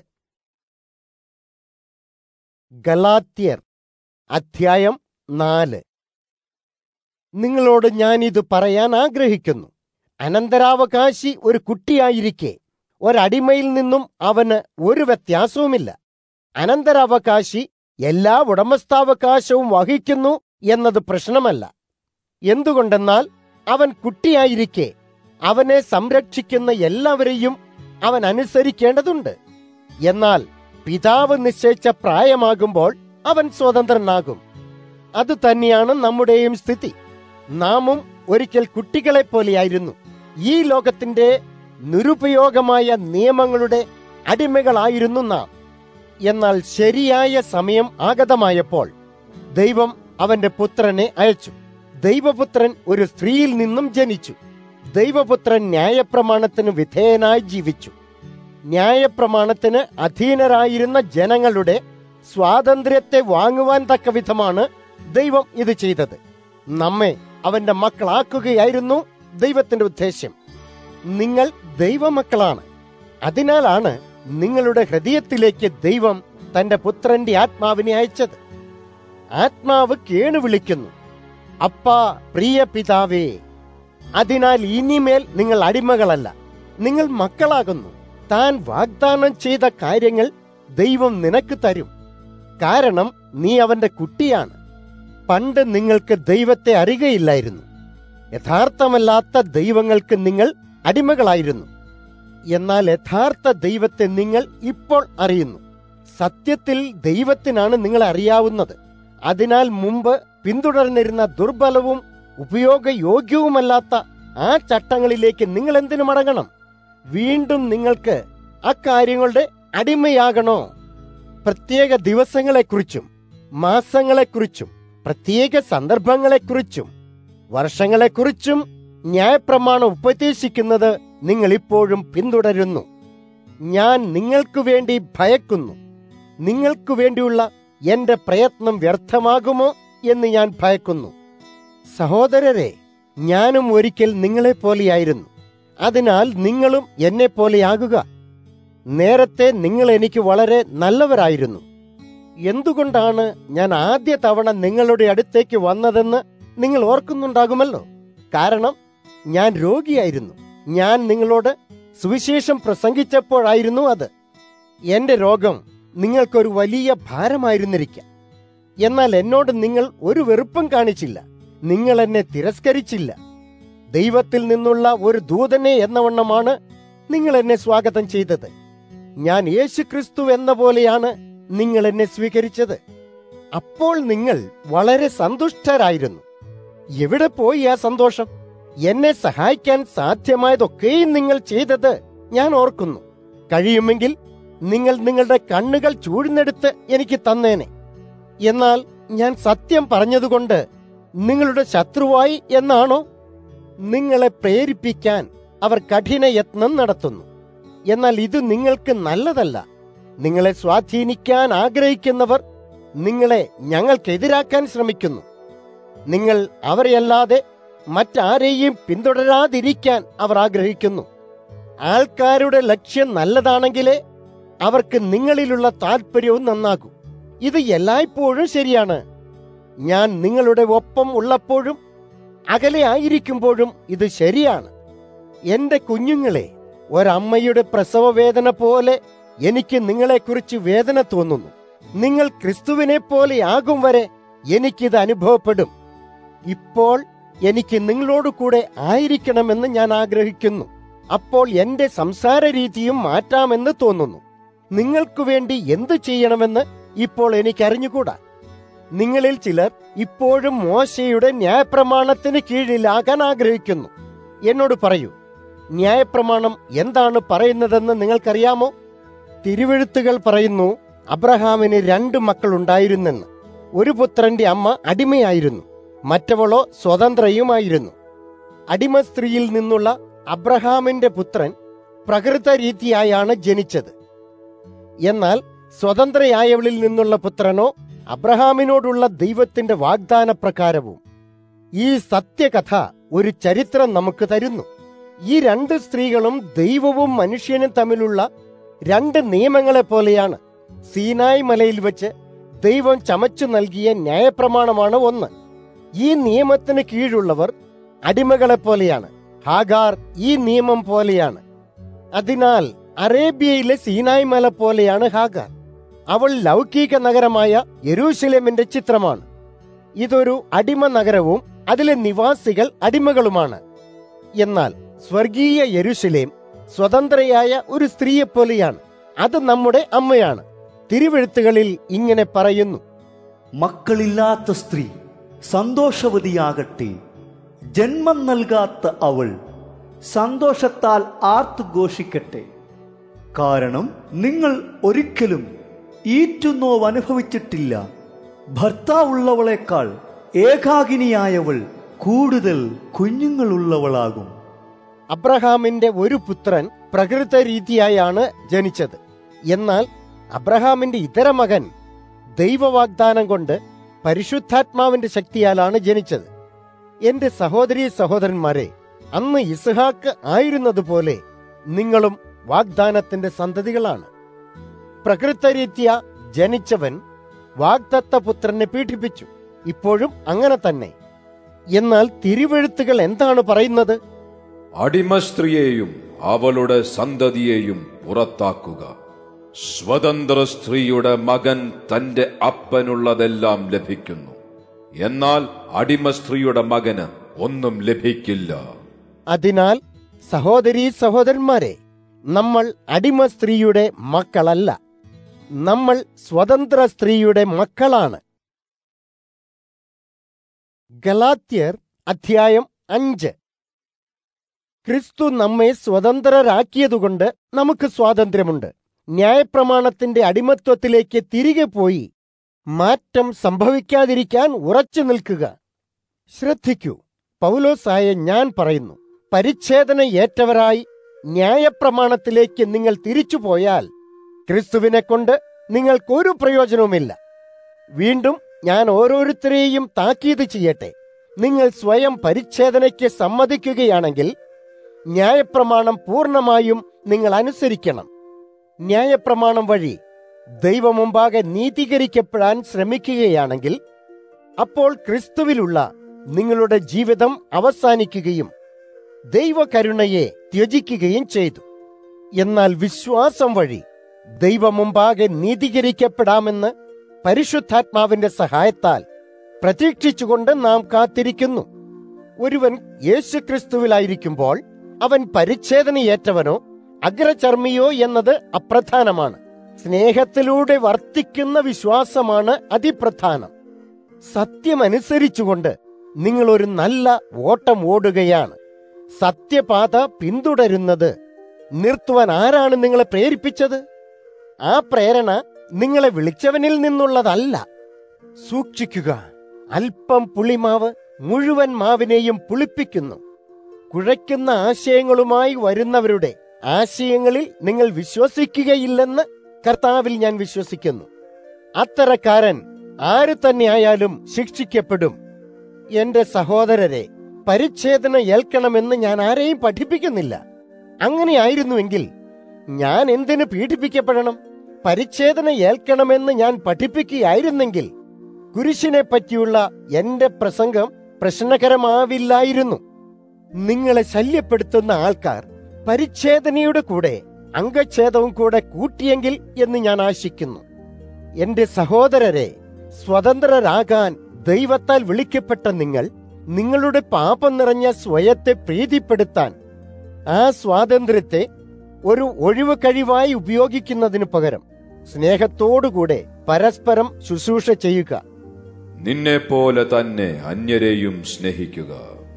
ഗലാത്യർ അധ്യായം നാല് നിങ്ങളോട് ഞാൻ ഇത് പറയാൻ ആഗ്രഹിക്കുന്നു അനന്തരാവകാശി ഒരു കുട്ടിയായിരിക്കെ ഒരടിമയിൽ നിന്നും അവന് ഒരു വ്യത്യാസവുമില്ല അനന്തരാവകാശി എല്ലാ ഉടമസ്ഥാവകാശവും വഹിക്കുന്നു എന്നത് പ്രശ്നമല്ല എന്തുകൊണ്ടെന്നാൽ അവൻ കുട്ടിയായിരിക്കെ അവനെ സംരക്ഷിക്കുന്ന എല്ലാവരെയും അവൻ അനുസരിക്കേണ്ടതുണ്ട് എന്നാൽ പിതാവ് നിശ്ചയിച്ച പ്രായമാകുമ്പോൾ അവൻ സ്വതന്ത്രനാകും അത് തന്നെയാണ് നമ്മുടെയും സ്ഥിതി നാമും ഒരിക്കൽ കുട്ടികളെ പോലെയായിരുന്നു ഈ ലോകത്തിന്റെ നിരുപയോഗമായ നിയമങ്ങളുടെ അടിമകളായിരുന്നു നാം എന്നാൽ ശരിയായ സമയം ആഗതമായപ്പോൾ ദൈവം അവന്റെ പുത്രനെ അയച്ചു ദൈവപുത്രൻ ഒരു സ്ത്രീയിൽ നിന്നും ജനിച്ചു ദൈവപുത്രൻ ന്യായപ്രമാണത്തിന് വിധേയനായി ജീവിച്ചു ന്യായപ്രമാണത്തിന് അധീനരായിരുന്ന ജനങ്ങളുടെ സ്വാതന്ത്ര്യത്തെ വാങ്ങുവാൻ തക്ക വിധമാണ് ദൈവം ഇത് ചെയ്തത് നമ്മെ അവന്റെ മക്കളാക്കുകയായിരുന്നു ദൈവത്തിന്റെ ഉദ്ദേശ്യം നിങ്ങൾ ദൈവമക്കളാണ് അതിനാലാണ് നിങ്ങളുടെ ഹൃദയത്തിലേക്ക് ദൈവം തന്റെ പുത്രന്റെ ആത്മാവിനെ അയച്ചത് ആത്മാവ് കേണു വിളിക്കുന്നു അപ്പാ പ്രിയ പിതാവേ അതിനാൽ ഇനിമേൽ നിങ്ങൾ അടിമകളല്ല നിങ്ങൾ മക്കളാകുന്നു താൻ വാഗ്ദാനം ചെയ്ത കാര്യങ്ങൾ ദൈവം നിനക്ക് തരും കാരണം നീ അവന്റെ കുട്ടിയാണ് പണ്ട് നിങ്ങൾക്ക് ദൈവത്തെ അറിയുകയില്ലായിരുന്നു യഥാർത്ഥമല്ലാത്ത ദൈവങ്ങൾക്ക് നിങ്ങൾ അടിമകളായിരുന്നു എന്നാൽ യഥാർത്ഥ ദൈവത്തെ നിങ്ങൾ ഇപ്പോൾ അറിയുന്നു സത്യത്തിൽ ദൈവത്തിനാണ് നിങ്ങളെ അറിയാവുന്നത് അതിനാൽ മുമ്പ് പിന്തുടർന്നിരുന്ന ദുർബലവും ഉപയോഗയോഗ്യവുമല്ലാത്ത ആ ചട്ടങ്ങളിലേക്ക് നിങ്ങൾ എന്തിനു മടങ്ങണം വീണ്ടും നിങ്ങൾക്ക് അക്കാര്യങ്ങളുടെ അടിമയാകണോ പ്രത്യേക ദിവസങ്ങളെക്കുറിച്ചും മാസങ്ങളെക്കുറിച്ചും പ്രത്യേക സന്ദർഭങ്ങളെക്കുറിച്ചും വർഷങ്ങളെക്കുറിച്ചും ന്യായപ്രമാണം ഉപദേശിക്കുന്നത് നിങ്ങൾ ഇപ്പോഴും പിന്തുടരുന്നു ഞാൻ നിങ്ങൾക്കു വേണ്ടി ഭയക്കുന്നു നിങ്ങൾക്കു വേണ്ടിയുള്ള എന്റെ പ്രയത്നം വ്യർത്ഥമാകുമോ എന്ന് ഞാൻ ഭയക്കുന്നു സഹോദരരെ ഞാനും ഒരിക്കൽ നിങ്ങളെപ്പോലെയായിരുന്നു അതിനാൽ നിങ്ങളും എന്നെ പോലെയാകുക നേരത്തെ നിങ്ങൾ എനിക്ക് വളരെ നല്ലവരായിരുന്നു എന്തുകൊണ്ടാണ് ഞാൻ ആദ്യ തവണ നിങ്ങളുടെ അടുത്തേക്ക് വന്നതെന്ന് നിങ്ങൾ ഓർക്കുന്നുണ്ടാകുമല്ലോ കാരണം ഞാൻ രോഗിയായിരുന്നു ഞാൻ നിങ്ങളോട് സുവിശേഷം പ്രസംഗിച്ചപ്പോഴായിരുന്നു അത് എന്റെ രോഗം നിങ്ങൾക്കൊരു വലിയ ഭാരമായിരുന്നിരിക്കാം എന്നാൽ എന്നോട് നിങ്ങൾ ഒരു വെറുപ്പും കാണിച്ചില്ല നിങ്ങൾ എന്നെ തിരസ്കരിച്ചില്ല ദൈവത്തിൽ നിന്നുള്ള ഒരു ദൂതനെ എന്നവണ്ണമാണ് നിങ്ങൾ എന്നെ സ്വാഗതം ചെയ്തത് ഞാൻ യേശുക്രിസ്തു എന്ന പോലെയാണ് നിങ്ങൾ എന്നെ സ്വീകരിച്ചത് അപ്പോൾ നിങ്ങൾ വളരെ സന്തുഷ്ടരായിരുന്നു എവിടെ പോയി ആ സന്തോഷം എന്നെ സഹായിക്കാൻ സാധ്യമായതൊക്കെയും നിങ്ങൾ ചെയ്തത് ഞാൻ ഓർക്കുന്നു കഴിയുമെങ്കിൽ നിങ്ങൾ നിങ്ങളുടെ കണ്ണുകൾ ചൂഴ്ന്നെടുത്ത് എനിക്ക് തന്നേനെ എന്നാൽ ഞാൻ സത്യം പറഞ്ഞതുകൊണ്ട് നിങ്ങളുടെ ശത്രുവായി എന്നാണോ നിങ്ങളെ പ്രേരിപ്പിക്കാൻ അവർ കഠിന യത്നം നടത്തുന്നു എന്നാൽ ഇത് നിങ്ങൾക്ക് നല്ലതല്ല നിങ്ങളെ സ്വാധീനിക്കാൻ ആഗ്രഹിക്കുന്നവർ നിങ്ങളെ ഞങ്ങൾക്കെതിരാക്കാൻ ശ്രമിക്കുന്നു നിങ്ങൾ അവരെയല്ലാതെ മറ്റാരെയും പിന്തുടരാതിരിക്കാൻ അവർ ആഗ്രഹിക്കുന്നു ആൾക്കാരുടെ ലക്ഷ്യം നല്ലതാണെങ്കിലേ അവർക്ക് നിങ്ങളിലുള്ള താല്പര്യവും നന്നാകൂ ഇത് എല്ലായ്പ്പോഴും ശരിയാണ് ഞാൻ നിങ്ങളുടെ ഒപ്പം ഉള്ളപ്പോഴും അകലെ ആയിരിക്കുമ്പോഴും ഇത് ശരിയാണ് എന്റെ കുഞ്ഞുങ്ങളെ ഒരമ്മയുടെ പ്രസവ വേദന പോലെ എനിക്ക് നിങ്ങളെക്കുറിച്ച് വേദന തോന്നുന്നു നിങ്ങൾ ക്രിസ്തുവിനെ പോലെ ആകും വരെ എനിക്കിത് അനുഭവപ്പെടും ഇപ്പോൾ എനിക്ക് നിങ്ങളോട് കൂടെ ആയിരിക്കണമെന്ന് ഞാൻ ആഗ്രഹിക്കുന്നു അപ്പോൾ എന്റെ സംസാര രീതിയും മാറ്റാമെന്ന് തോന്നുന്നു നിങ്ങൾക്കു വേണ്ടി എന്തു ചെയ്യണമെന്ന് ഇപ്പോൾ എനിക്കറിഞ്ഞുകൂടാ നിങ്ങളിൽ ചിലർ ഇപ്പോഴും മോശയുടെ ന്യായപ്രമാണത്തിന് കീഴിലാകാൻ ആഗ്രഹിക്കുന്നു എന്നോട് പറയൂ ന്യായപ്രമാണം എന്താണ് പറയുന്നതെന്ന് നിങ്ങൾക്കറിയാമോ തിരുവെഴുത്തുകൾ പറയുന്നു അബ്രഹാമിന് രണ്ട് മക്കൾ ഉണ്ടായിരുന്നെന്ന് ഒരു പുത്രന്റെ അമ്മ അടിമയായിരുന്നു മറ്റവളോ സ്വതന്ത്രയുമായിരുന്നു അടിമ സ്ത്രീയിൽ നിന്നുള്ള അബ്രഹാമിന്റെ പുത്രൻ പ്രകൃത രീതിയായാണ് ജനിച്ചത് എന്നാൽ സ്വതന്ത്രയായവളിൽ നിന്നുള്ള പുത്രനോ അബ്രഹാമിനോടുള്ള ദൈവത്തിന്റെ വാഗ്ദാന പ്രകാരവും ഈ സത്യകഥ ഒരു ചരിത്രം നമുക്ക് തരുന്നു ഈ രണ്ട് സ്ത്രീകളും ദൈവവും മനുഷ്യനും തമ്മിലുള്ള രണ്ട് നിയമങ്ങളെ പോലെയാണ് സീനായ് മലയിൽ വെച്ച് ദൈവം ചമച്ചു നൽകിയ ന്യായപ്രമാണമാണ് ഒന്ന് ഈ നിയമത്തിന് കീഴുള്ളവർ അടിമകളെ പോലെയാണ് ഹാഗാർ ഈ നിയമം പോലെയാണ് അതിനാൽ അറേബ്യയിലെ സീനായ് മല പോലെയാണ് ഹാഗാർ അവൾ ലൗകിക നഗരമായ യെരൂശലേമിന്റെ ചിത്രമാണ് ഇതൊരു അടിമ നഗരവും അതിലെ നിവാസികൾ അടിമകളുമാണ് എന്നാൽ സ്വർഗീയ യെരുശലേം സ്വതന്ത്രയായ ഒരു സ്ത്രീയെപ്പോലെയാണ് അത് നമ്മുടെ അമ്മയാണ് തിരുവെഴുത്തുകളിൽ ഇങ്ങനെ പറയുന്നു
മക്കളില്ലാത്ത സ്ത്രീ സന്തോഷവതിയാകട്ടെ ജന്മം നൽകാത്ത അവൾ സന്തോഷത്താൽ ആർത്തു ഘോഷിക്കട്ടെ കാരണം നിങ്ങൾ ഒരിക്കലും ഈറ്റുനോവ് അനുഭവിച്ചിട്ടില്ല ഭർത്താവുള്ളവളേക്കാൾ ഏകാകിനിയായവൾ കൂടുതൽ കുഞ്ഞുങ്ങളുള്ളവളാകും
അബ്രഹാമിന്റെ ഒരു പുത്രൻ പ്രകൃത രീതിയായാണ് ജനിച്ചത് എന്നാൽ അബ്രഹാമിന്റെ ഇതര മകൻ ദൈവവാഗ്ദാനം കൊണ്ട് പരിശുദ്ധാത്മാവിന്റെ ശക്തിയാലാണ് ജനിച്ചത് എന്റെ സഹോദരി സഹോദരന്മാരെ അന്ന് ഇസ്ഹാക്ക് ആയിരുന്നതുപോലെ നിങ്ങളും വാഗ്ദാനത്തിന്റെ സന്തതികളാണ് പ്രകൃതരീത്യ ജനിച്ചവൻ വാഗ്ദത്ത പുത്രനെ പീഡിപ്പിച്ചു ഇപ്പോഴും അങ്ങനെ തന്നെ എന്നാൽ തിരുവെഴുത്തുകൾ എന്താണ് പറയുന്നത്
അടിമസ്ത്രീയെയും അവളുടെ സന്തതിയെയും പുറത്താക്കുക സ്വതന്ത്ര സ്ത്രീയുടെ മകൻ തന്റെ അപ്പനുള്ളതെല്ലാം ലഭിക്കുന്നു എന്നാൽ അടിമ സ്ത്രീയുടെ മകന് ഒന്നും ലഭിക്കില്ല
അതിനാൽ സഹോദരീ സഹോദരന്മാരെ നമ്മൾ അടിമ സ്ത്രീയുടെ മക്കളല്ല നമ്മൾ സ്വതന്ത്ര സ്ത്രീയുടെ മക്കളാണ് ഗലാത്യർ അധ്യായം അഞ്ച് ക്രിസ്തു നമ്മെ സ്വതന്ത്രരാക്കിയതുകൊണ്ട് നമുക്ക് സ്വാതന്ത്ര്യമുണ്ട് ന്യായപ്രമാണത്തിന്റെ അടിമത്വത്തിലേക്ക് തിരികെ പോയി മാറ്റം സംഭവിക്കാതിരിക്കാൻ ഉറച്ചു നിൽക്കുക ശ്രദ്ധിക്കൂ പൗലോസായ ഞാൻ പറയുന്നു പരിച്ഛേദന ഏറ്റവരായി ന്യായപ്രമാണത്തിലേക്ക് നിങ്ങൾ തിരിച്ചുപോയാൽ ക്രിസ്തുവിനെ കൊണ്ട് നിങ്ങൾക്കൊരു പ്രയോജനവുമില്ല വീണ്ടും ഞാൻ ഓരോരുത്തരെയും താക്കീത് ചെയ്യട്ടെ നിങ്ങൾ സ്വയം പരിച്ഛേദനയ്ക്ക് സമ്മതിക്കുകയാണെങ്കിൽ ന്യായപ്രമാണം പൂർണ്ണമായും നിങ്ങൾ അനുസരിക്കണം ന്യായപ്രമാണം വഴി ദൈവമുമ്പാകെ നീതീകരിക്കപ്പെടാൻ ശ്രമിക്കുകയാണെങ്കിൽ അപ്പോൾ ക്രിസ്തുവിലുള്ള നിങ്ങളുടെ ജീവിതം അവസാനിക്കുകയും ദൈവകരുണയെ ത്യജിക്കുകയും ചെയ്തു എന്നാൽ വിശ്വാസം വഴി ദൈവമുമ്പാകെ നീതീകരിക്കപ്പെടാമെന്ന് പരിശുദ്ധാത്മാവിന്റെ സഹായത്താൽ പ്രതീക്ഷിച്ചുകൊണ്ട് നാം കാത്തിരിക്കുന്നു ഒരുവൻ യേശുക്രിസ്തുവിലായിരിക്കുമ്പോൾ അവൻ പരിച്ഛേദനയേറ്റവനോ അഗ്രചർമ്മിയോ എന്നത് അപ്രധാനമാണ് സ്നേഹത്തിലൂടെ വർത്തിക്കുന്ന വിശ്വാസമാണ് അതിപ്രധാനം സത്യമനുസരിച്ചുകൊണ്ട് നിങ്ങൾ ഒരു നല്ല ഓട്ടം ഓടുകയാണ് സത്യപാത പിന്തുടരുന്നത് നിർത്തുവാൻ ആരാണ് നിങ്ങളെ പ്രേരിപ്പിച്ചത് ആ പ്രേരണ നിങ്ങളെ വിളിച്ചവനിൽ നിന്നുള്ളതല്ല സൂക്ഷിക്കുക അല്പം പുളിമാവ് മുഴുവൻ മാവിനെയും പുളിപ്പിക്കുന്നു കുഴയ്ക്കുന്ന ആശയങ്ങളുമായി വരുന്നവരുടെ ആശയങ്ങളിൽ നിങ്ങൾ വിശ്വസിക്കുകയില്ലെന്ന് കർത്താവിൽ ഞാൻ വിശ്വസിക്കുന്നു അത്തരക്കാരൻ ആര് തന്നെയായാലും ശിക്ഷിക്കപ്പെടും എന്റെ സഹോദരരെ പരിച്ഛേദന ഏൽക്കണമെന്ന് ഞാൻ ആരെയും പഠിപ്പിക്കുന്നില്ല അങ്ങനെയായിരുന്നുവെങ്കിൽ ഞാൻ എന്തിനു പീഡിപ്പിക്കപ്പെടണം പരിച്ഛേദന ഏൽക്കണമെന്ന് ഞാൻ പഠിപ്പിക്കുകയായിരുന്നെങ്കിൽ കുരിശിനെ പറ്റിയുള്ള എന്റെ പ്രസംഗം പ്രശ്നകരമാവില്ലായിരുന്നു നിങ്ങളെ ശല്യപ്പെടുത്തുന്ന ആൾക്കാർ പരിച്ഛേദനയുടെ കൂടെ അംഗച്ഛേദവും കൂടെ കൂട്ടിയെങ്കിൽ എന്ന് ഞാൻ ആശിക്കുന്നു എന്റെ സഹോദരരെ സ്വതന്ത്രരാകാൻ ദൈവത്താൽ വിളിക്കപ്പെട്ട നിങ്ങൾ നിങ്ങളുടെ പാപം നിറഞ്ഞ സ്വയത്തെ പ്രീതിപ്പെടുത്താൻ ആ സ്വാതന്ത്ര്യത്തെ ഒരു ഒഴിവ് കഴിവായി ഉപയോഗിക്കുന്നതിനു പകരം സ്നേഹത്തോടുകൂടെ പരസ്പരം ശുശ്രൂഷ ചെയ്യുക
നിന്നെ പോലെ തന്നെ അന്യരെയും സ്നേഹിക്കുക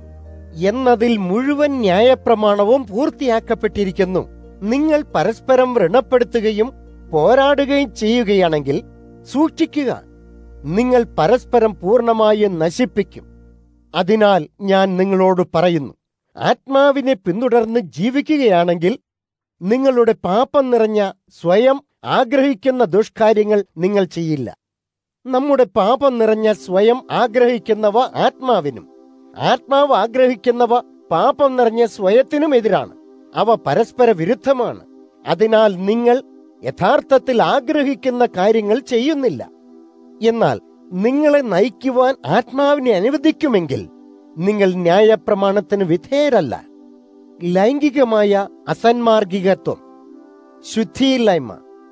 എന്നതിൽ മുഴുവൻ ന്യായപ്രമാണവും പൂർത്തിയാക്കപ്പെട്ടിരിക്കുന്നു നിങ്ങൾ പരസ്പരം വ്രണപ്പെടുത്തുകയും പോരാടുകയും ചെയ്യുകയാണെങ്കിൽ സൂക്ഷിക്കുക നിങ്ങൾ പരസ്പരം പൂർണ്ണമായും നശിപ്പിക്കും അതിനാൽ ഞാൻ നിങ്ങളോട് പറയുന്നു ആത്മാവിനെ പിന്തുടർന്ന് ജീവിക്കുകയാണെങ്കിൽ നിങ്ങളുടെ പാപം നിറഞ്ഞ സ്വയം ആഗ്രഹിക്കുന്ന ദുഷ്കാര്യങ്ങൾ നിങ്ങൾ ചെയ്യില്ല നമ്മുടെ പാപം നിറഞ്ഞ സ്വയം ആഗ്രഹിക്കുന്നവ ആത്മാവിനും ആത്മാവ് ആഗ്രഹിക്കുന്നവ പാപം നിറഞ്ഞ സ്വയത്തിനും എതിരാണ് അവ പരസ്പര വിരുദ്ധമാണ് അതിനാൽ നിങ്ങൾ യഥാർത്ഥത്തിൽ ആഗ്രഹിക്കുന്ന കാര്യങ്ങൾ ചെയ്യുന്നില്ല എന്നാൽ നിങ്ങളെ നയിക്കുവാൻ ആത്മാവിനെ അനുവദിക്കുമെങ്കിൽ നിങ്ങൾ ന്യായപ്രമാണത്തിന് വിധേയരല്ല ലൈംഗികമായ അസന്മാർഗികത്വം ശുദ്ധിയില്ലായ്മ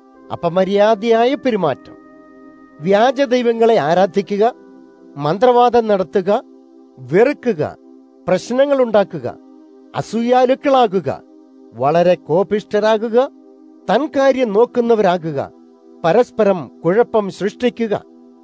അപമര്യാദയായ പെരുമാറ്റം വ്യാജ ദൈവങ്ങളെ ആരാധിക്കുക മന്ത്രവാദം നടത്തുക വെറുക്കുക പ്രശ്നങ്ങൾ ഉണ്ടാക്കുക അസൂയാലുക്കളാകുക വളരെ കോപിഷ്ഠരാകുക തൻ കാര്യം നോക്കുന്നവരാകുക പരസ്പരം കുഴപ്പം സൃഷ്ടിക്കുക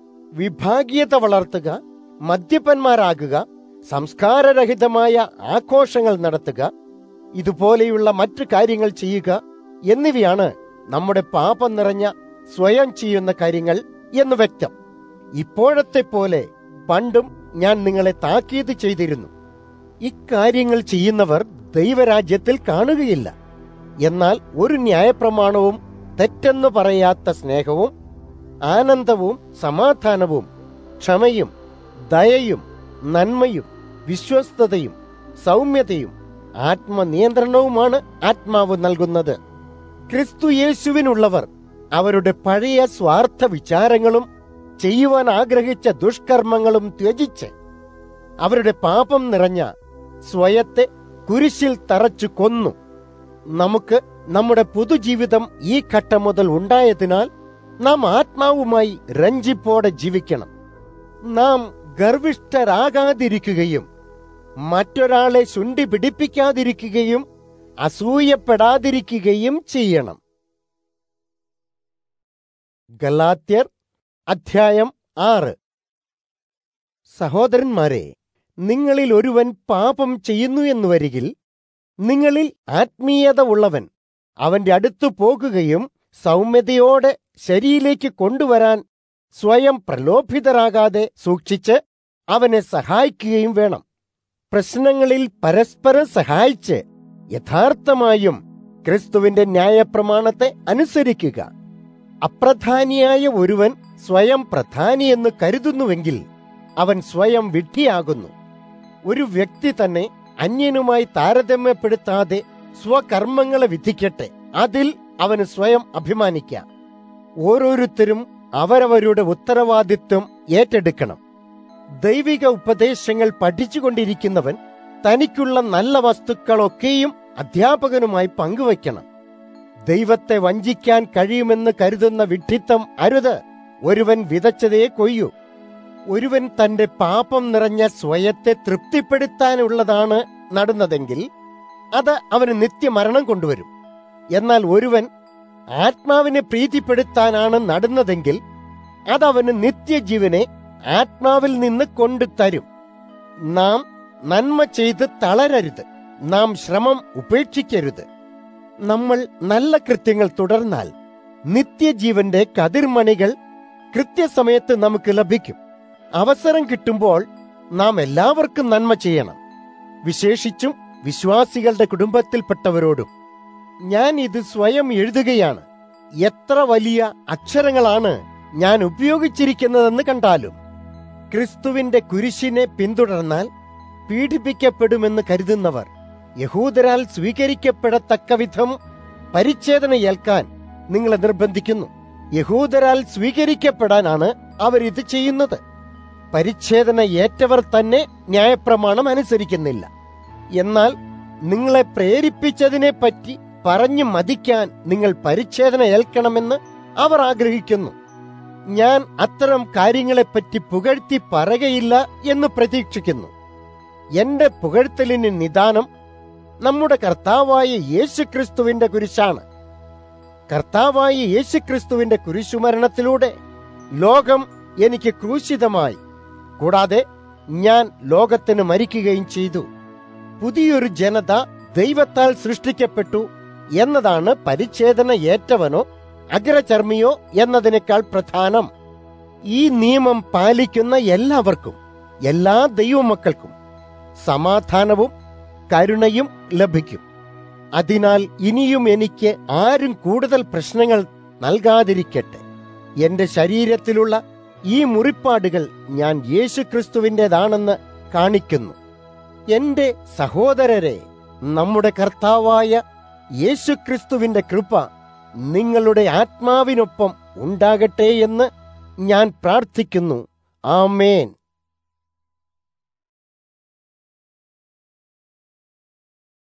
വിഭാഗീയത വളർത്തുക മദ്യപന്മാരാകുക സംസ്കാരരഹിതമായ ആഘോഷങ്ങൾ നടത്തുക ഇതുപോലെയുള്ള മറ്റു കാര്യങ്ങൾ ചെയ്യുക എന്നിവയാണ് നമ്മുടെ പാപം നിറഞ്ഞ സ്വയം ചെയ്യുന്ന കാര്യങ്ങൾ എന്ന് വ്യക്തം ഇപ്പോഴത്തെ പോലെ പണ്ടും ഞാൻ നിങ്ങളെ താക്കീത് ചെയ്തിരുന്നു ഇക്കാര്യങ്ങൾ ചെയ്യുന്നവർ ദൈവരാജ്യത്തിൽ കാണുകയില്ല എന്നാൽ ഒരു ന്യായപ്രമാണവും തെറ്റെന്ന് പറയാത്ത സ്നേഹവും ആനന്ദവും സമാധാനവും ക്ഷമയും ദയയും നന്മയും വിശ്വസ്തതയും സൗമ്യതയും ആത്മനിയന്ത്രണവുമാണ് ആത്മാവ് നൽകുന്നത് ക്രിസ്തു യേശുവിനുള്ളവർ അവരുടെ പഴയ സ്വാർത്ഥ വിചാരങ്ങളും ചെയ്യുവാൻ ആഗ്രഹിച്ച ദുഷ്കർമ്മങ്ങളും ത്യജിച്ച് അവരുടെ പാപം നിറഞ്ഞ സ്വയത്തെ കുരിശിൽ തറച്ചു കൊന്നു നമുക്ക് നമ്മുടെ പുതുജീവിതം ഈ ഘട്ടം മുതൽ ഉണ്ടായതിനാൽ നാം ആത്മാവുമായി രഞ്ജിപ്പോടെ ജീവിക്കണം നാം ഗർവിഷ്ഠരാകാതിരിക്കുകയും മറ്റൊരാളെ ശുണ്ടി പിടിപ്പിക്കാതിരിക്കുകയും അസൂയപ്പെടാതിരിക്കുകയും ചെയ്യണം ഗലാത്യർ അധ്യായം ആറ് സഹോദരന്മാരെ നിങ്ങളിൽ ഒരുവൻ പാപം ചെയ്യുന്നു എന്ന് വരികിൽ നിങ്ങളിൽ ആത്മീയത ഉള്ളവൻ അവന്റെ അടുത്തു പോകുകയും സൗമ്യതയോടെ ശരിയിലേക്ക് കൊണ്ടുവരാൻ സ്വയം പ്രലോഭിതരാകാതെ സൂക്ഷിച്ച് അവനെ സഹായിക്കുകയും വേണം പ്രശ്നങ്ങളിൽ പരസ്പരം സഹായിച്ച് യഥാർത്ഥമായും ക്രിസ്തുവിന്റെ ന്യായപ്രമാണത്തെ അനുസരിക്കുക അപ്രധാനിയായ ഒരുവൻ സ്വയം പ്രധാനിയെന്ന് കരുതുന്നുവെങ്കിൽ അവൻ സ്വയം വിഡ്ഢിയാകുന്നു ഒരു വ്യക്തി തന്നെ അന്യനുമായി താരതമ്യപ്പെടുത്താതെ സ്വകർമ്മങ്ങളെ വിധിക്കട്ടെ അതിൽ അവന് സ്വയം അഭിമാനിക്കാം ഓരോരുത്തരും അവരവരുടെ ഉത്തരവാദിത്വം ഏറ്റെടുക്കണം ദൈവിക ഉപദേശങ്ങൾ പഠിച്ചുകൊണ്ടിരിക്കുന്നവൻ തനിക്കുള്ള നല്ല വസ്തുക്കളൊക്കെയും അധ്യാപകനുമായി പങ്കുവയ്ക്കണം ദൈവത്തെ വഞ്ചിക്കാൻ കഴിയുമെന്ന് കരുതുന്ന വിഡ്ഢിത്തം അരുത് ഒരുവൻ വിതച്ചതേ കൊയ്യൂ ഒരുവൻ തന്റെ പാപം നിറഞ്ഞ സ്വയത്തെ തൃപ്തിപ്പെടുത്താനുള്ളതാണ് നടുന്നതെങ്കിൽ അത് അവന് നിത്യമരണം കൊണ്ടുവരും എന്നാൽ ഒരുവൻ ആത്മാവിനെ പ്രീതിപ്പെടുത്താനാണ് നടുന്നതെങ്കിൽ അതവന് നിത്യജീവനെ ആത്മാവിൽ നിന്ന് കൊണ്ടുതരും നാം നന്മ ചെയ്ത് തളരരുത് നാം ശ്രമം ഉപേക്ഷിക്കരുത് നമ്മൾ നല്ല കൃത്യങ്ങൾ തുടർന്നാൽ നിത്യജീവന്റെ കതിർമണികൾ കൃത്യസമയത്ത് നമുക്ക് ലഭിക്കും അവസരം കിട്ടുമ്പോൾ നാം എല്ലാവർക്കും നന്മ ചെയ്യണം വിശേഷിച്ചും വിശ്വാസികളുടെ കുടുംബത്തിൽപ്പെട്ടവരോടും ഞാൻ ഇത് സ്വയം എഴുതുകയാണ് എത്ര വലിയ അക്ഷരങ്ങളാണ് ഞാൻ ഉപയോഗിച്ചിരിക്കുന്നതെന്ന് കണ്ടാലും ക്രിസ്തുവിന്റെ കുരിശിനെ പിന്തുടർന്നാൽ പീഡിപ്പിക്കപ്പെടുമെന്ന് കരുതുന്നവർ യഹൂദരാൽ സ്വീകരിക്കപ്പെടത്തക്ക വിധം പരിച്ഛേദന ഏൽക്കാൻ നിങ്ങളെ നിർബന്ധിക്കുന്നു യഹൂദരാൽ സ്വീകരിക്കപ്പെടാനാണ് അവരിത് ചെയ്യുന്നത് പരിച്ഛേദന ഏറ്റവർ തന്നെ ന്യായപ്രമാണം അനുസരിക്കുന്നില്ല എന്നാൽ നിങ്ങളെ പ്രേരിപ്പിച്ചതിനെ പറ്റി പറഞ്ഞു മതിക്കാൻ നിങ്ങൾ പരിച്ഛേദന ഏൽക്കണമെന്ന് അവർ ആഗ്രഹിക്കുന്നു ഞാൻ അത്തരം കാര്യങ്ങളെപ്പറ്റി പുകഴ്ത്തി പറകയില്ല എന്ന് പ്രതീക്ഷിക്കുന്നു എന്റെ പുകഴ്ത്തലിന് നിദാനം നമ്മുടെ കർത്താവായ യേശുക്രിസ്തുവിന്റെ കുരിശാണ് കർത്താവായ യേശുക്രിസ്തുവിന്റെ കുരിശുമരണത്തിലൂടെ ലോകം എനിക്ക് ക്രൂശിതമായി കൂടാതെ ഞാൻ ലോകത്തിന് മരിക്കുകയും ചെയ്തു പുതിയൊരു ജനത ദൈവത്താൽ സൃഷ്ടിക്കപ്പെട്ടു എന്നതാണ് പരിച്ഛേദന ഏറ്റവനോ അഗ്രചർമ്മിയോ എന്നതിനേക്കാൾ പ്രധാനം ഈ നിയമം പാലിക്കുന്ന എല്ലാവർക്കും എല്ലാ ദൈവമക്കൾക്കും സമാധാനവും കരുണയും ലഭിക്കും അതിനാൽ ഇനിയും എനിക്ക് ആരും കൂടുതൽ പ്രശ്നങ്ങൾ നൽകാതിരിക്കട്ടെ എന്റെ ശരീരത്തിലുള്ള ഈ മുറിപ്പാടുകൾ ഞാൻ യേശുക്രിസ്തുവിൻ്റെതാണെന്ന് കാണിക്കുന്നു എന്റെ സഹോദരരെ നമ്മുടെ കർത്താവായ യേശുക്രിസ്തുവിന്റെ കൃപ നിങ്ങളുടെ ആത്മാവിനൊപ്പം ഉണ്ടാകട്ടെ എന്ന് ഞാൻ പ്രാർത്ഥിക്കുന്നു ആമേൻ